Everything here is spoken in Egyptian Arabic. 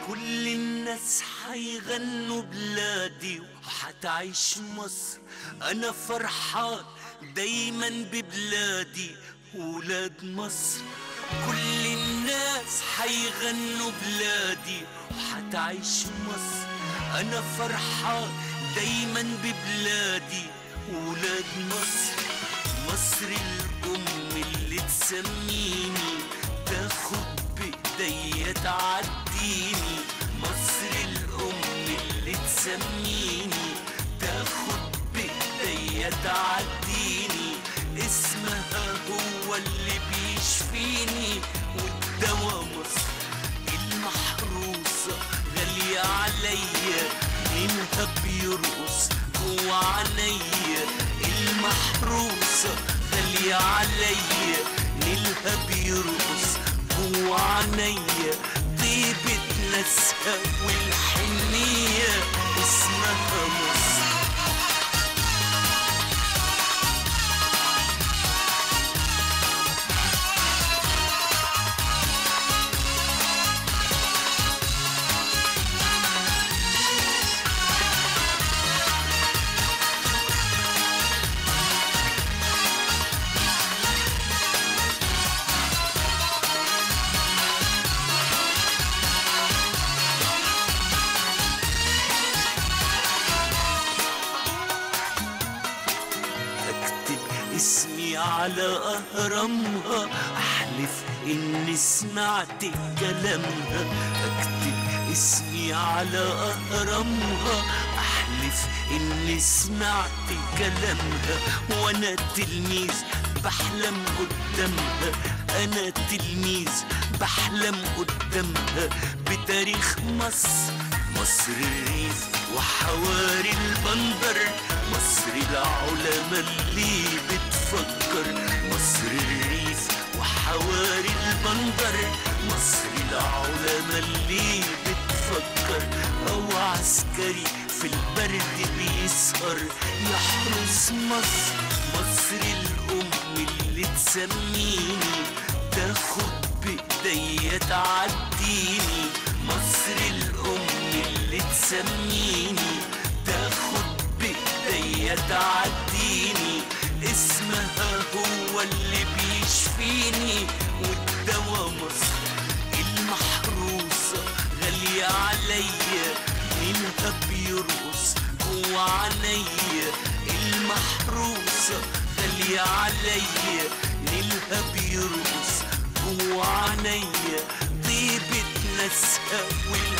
كل الناس حيغنوا بلادي وحتعيش مصر انا فرحان دايما ببلادي ولاد مصر كل الناس حيغنوا بلادي وحتعيش مصر انا فرحان دايما ببلادي ولاد مصر مصر الام اللي تسميني تاخد بايديا تعديني مصر الام اللي تسميني تاخد بايديا تعديني اسمها هو اللي بيشفيني والدوا مصر المحروسة غالية عليا منها بيرقص جوا عينيا المحروسة غالية عليا نيلها بيرقص جوا عينيا طيبة ناسها والحنية اسمها مصر اكتب اسمي على اهرامها احلف اني سمعت كلامها اكتب اسمي على اهرامها احلف اني سمعت كلامها وانا تلميذ بحلم قدامها انا تلميذ بحلم قدامها بتاريخ مصر مصر الريف وحواري البندر مصر العلماء اللي بتفكر مصر الريف وحواري البندر مصر العلماء اللي بتفكر او عسكري في البرد بيسهر يحرس مصر مصر الام اللي تسميني تاخد بايديا تعديني مصر الام اللي تسميني تاخد بايديا تعديني اسمها هو اللي بيشفيني والدوا مصر المحروسة غالية عليا منها بيرقص جوا عينيا المحروسة غالية عليا نيلها بيرقص جوا عينيا طيبة ناسها